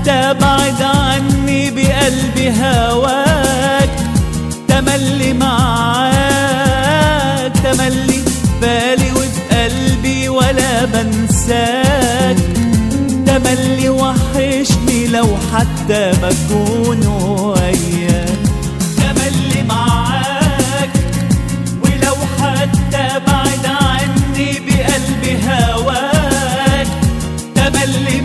حتى بعد عني بقلبي هواك تملي معاك تملي بالي وبقلبي ولا بنساك تملي وحشني لو حتى بكون وياك تملي معاك ولو حتى بعد عني بقلبي هواك تملي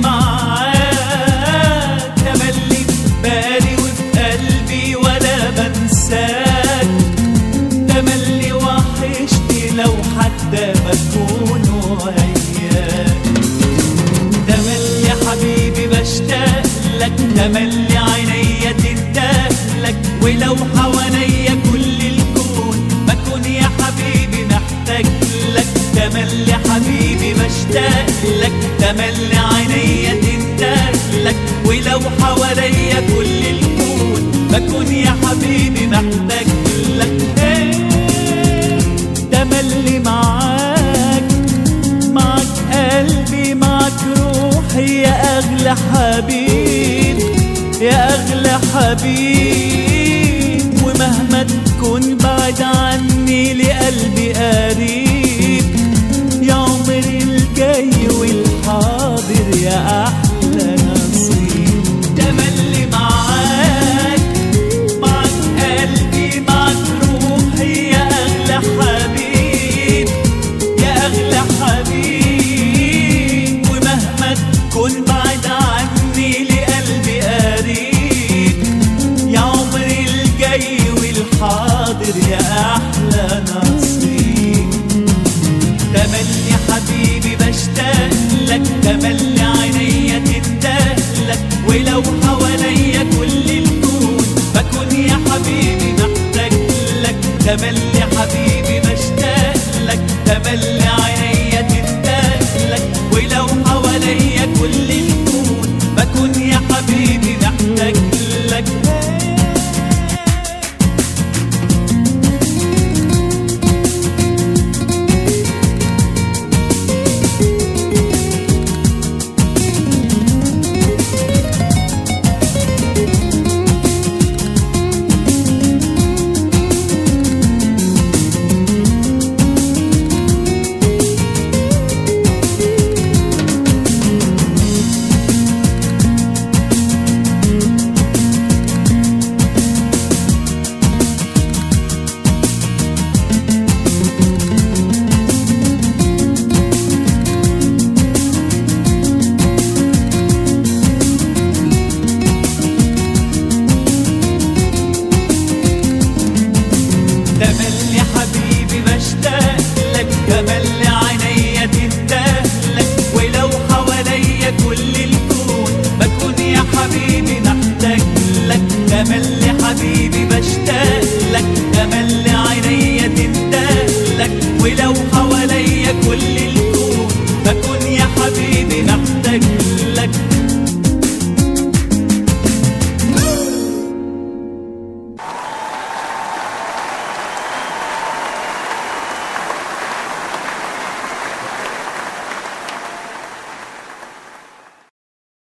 معاك تملي بالي وبقلبي ولا بنساك تملي وحشني لو حتى بكون وياك تملي حبيبي بشتاق لك تملي عينيا تندهلك ولو حواليا كل الكون بكون يا حبيبي محتاج لك تملي حبيبي بشتاق لك تملي عينيا تندهلك ولو حواليا كل الكون بكون يا حبيبي محتاج لك إيه، تملي معاك معك قلبي معك روحي يا أغلى حبيب يا أغلى حبيب ومهما تكون بعد عني لقلبي قريب يا عمري الجاي والحاضر يا أحلى نصيب تملي معاك معك قلبي معك روحي يا أغلى حبيب يا أغلى حبيب ومهما تكون بعد عني لقلبي قريب يا عمري الجاي والحاضر يا أحلى نصيب تملي حبيبي بشتاق لك تملي عينيا تندهلك ولو